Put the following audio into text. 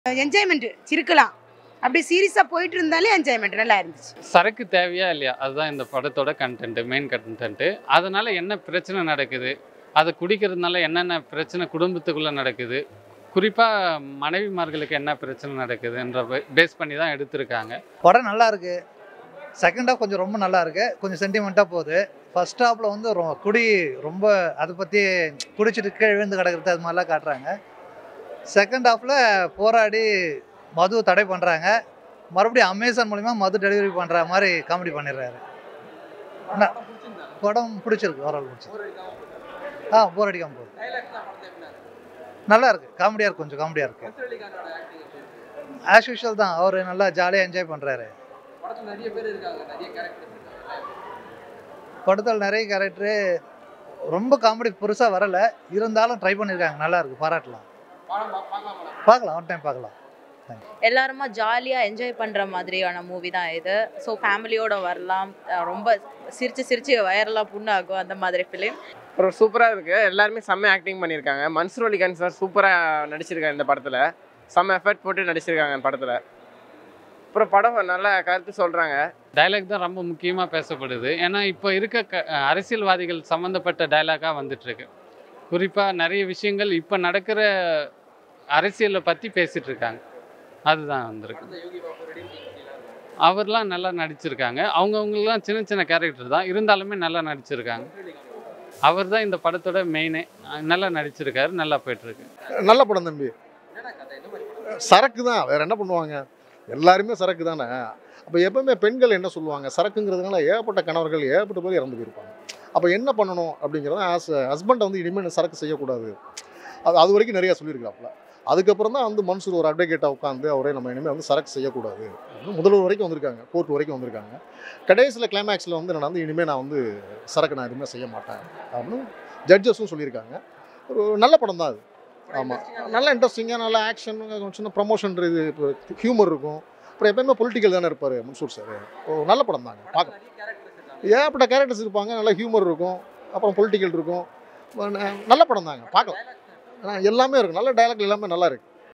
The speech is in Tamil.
என்ஜாய்மெண்ட் சிரிக்கலாம் அப்படி சீரியஸாக போயிட்டு இருந்தாலே என்ஜாய்மெண்ட் நல்லா இருந்துச்சு சரக்கு தேவையா இல்லையா அதுதான் இந்த படத்தோட கண்டென்ட் மெயின் கண்டென்ட் அதனால என்ன பிரச்சனை நடக்குது அதை குடிக்கிறதுனால என்னென்ன பிரச்சனை குடும்பத்துக்குள்ள நடக்குது குறிப்பா மனைவிமார்களுக்கு என்ன பிரச்சனை நடக்குதுன்ற பேஸ் பண்ணி தான் எடுத்திருக்காங்க படம் நல்லா இருக்கு செகண்ட் ஹாஃப் கொஞ்சம் ரொம்ப நல்லா இருக்கு கொஞ்சம் சென்டிமெண்ட்டாக போகுது ஃபர்ஸ்ட் ஹாஃபில் வந்து ரொ- குடி ரொம்ப அதை பற்றி குடிச்சிட்டு கீழே விழுந்து கிடக்கிறது அது மாதிரிலாம் காட்டுறாங்க செகண்ட் ஹாஃபில் போராடி மது தடை பண்ணுறாங்க மறுபடியும் அமேசான் மூலிமா மது டெலிவரி பண்ணுற மாதிரி காமெடி பண்ணிடுறாரு ந- படம் பிடிச்சிருக்கு ஓரளவு பிடிச்சிருக்கு ஆ போர் அடிக்காம போகுது நல்லா இருக்கு காமெடியாக இருக்கு கொஞ்சம் காமெடியாக இருக்கு ஆஸ் யூஷுவல் தான் அவர் நல்லா ஜாலியாக என்ஜாய் பண்ணுறாரு படத்தில் நிறைய கேரக்டரு ரொம்ப காமெடி பெருசாக வரலை இருந்தாலும் ட்ரை பண்ணியிருக்காங்க நல்லா இருக்கு பாராட்டலாம் பார்க்கலாம் ஒன் டைம் பார்க்கலாம் எல்லாருமா ஜாலியாக என்ஜாய் பண்ணுற மாதிரியான மூவி தான் இது ஸோ ஃபேமிலியோட வரலாம் அஹ் ரொம்ப சிரிச்சு சிரிச்சு வயரெல்லாம் புண்ணாகும் அந்த மாதிரி ஃபிலிம் அப்புறம் சூப்பராக இருக்கு எல்லாருமே செம்ம ஆக்டிங் பண்ணியிருக்காங்க மன்சூர் அலிகான் சார் சூப்பராக நடிச்சிருக்காங்க இந்த படத்தில் செம்ம எஃபர்ட் போட்டு நடிச்சிருக்காங்க இந்த படத்தில் அப்புறம் படம் நல்ல கருத்து சொல்கிறாங்க டைலாக் தான் ரொம்ப முக்கியமாக பேசப்படுது ஏன்னா இப்போ இருக்க க அரசியல்வாதிகள் சம்மந்தப்பட்ட டைலாக்காக வந்துட்டுருக்கு குறிப்பாக நிறைய விஷயங்கள் இப்போ நடக்கிற அரசியலை பற்றி பேசிகிட்டு இருக்காங்க அதுதான் வந்திருக்கு அவர்லாம் நல்லா நடிச்சிருக்காங்க அவங்கவுங்கலாம் சின்ன சின்ன கேரக்டர் தான் இருந்தாலுமே நல்லா நடிச்சிருக்காங்க அவர் தான் இந்த படத்தோட மெயினே நல்லா நடிச்சிருக்காரு நல்லா போயிட்டுருக்கு நல்ல படம் தம்பி சரக்கு தான் வேற என்ன பண்ணுவாங்க எல்லாருமே சரக்கு தானே அப்போ எப்பவுமே பெண்கள் என்ன சொல்லுவாங்க சரக்குங்கிறதுனால ஏகப்பட்ட கணவர்கள் ஏகப்பட்ட பேர் இறந்து போயிருப்பாங்க அப்போ என்ன பண்ணணும் அப்படிங்கிறத ஆஸ் ஹஸ்பண்டை வந்து இனிமேல் சரக்கு செய்யக்கூடாது அது அது வரைக்கும் நிறையா சொல்லியிருக்காப்புல அதுக்கப்புறம் தான் வந்து மன்சூர் ஒரு அட்வொகேட்டாக உட்காந்து அவரே நம்ம இனிமேல் வந்து சரக்கு செய்யக்கூடாது அப்படின்னு முதல்வர் வரைக்கும் வந்திருக்காங்க கோர்ட் வரைக்கும் வந்திருக்காங்க கடைசியில் கிளைமேக்ஸில் வந்து நான் வந்து இனிமேல் நான் வந்து சரக்கு நான் எதுவுமே செய்ய மாட்டேன் அப்படின்னு ஜட்ஜஸும் சொல்லியிருக்காங்க ஒரு நல்ல படம் தான் அது ஆமாம் நல்ல இன்ட்ரெஸ்டிங்காக நல்ல ஆக்ஷன் சின்ன ப்ரமோஷன் இது இப்போ ஹியூமர் இருக்கும் அப்புறம் எப்பயுமே பொலிட்டிக்கல் தானே இருப்பார் மன்சூர் சார் ஓ நல்ல படம் தாங்க பார்க்கலாம் ஏகப்பட்ட கேரக்டர்ஸ் இருப்பாங்க நல்ல ஹியூமர் இருக்கும் அப்புறம் பொலிட்டிக்கல் இருக்கும் ந- நல்ல படம் தாங்க பார்க்கலாம் ஆ, எல்லாமே இருக்கும் நல்ல டைலாக் எல்லாமே நல்லா இருக்கு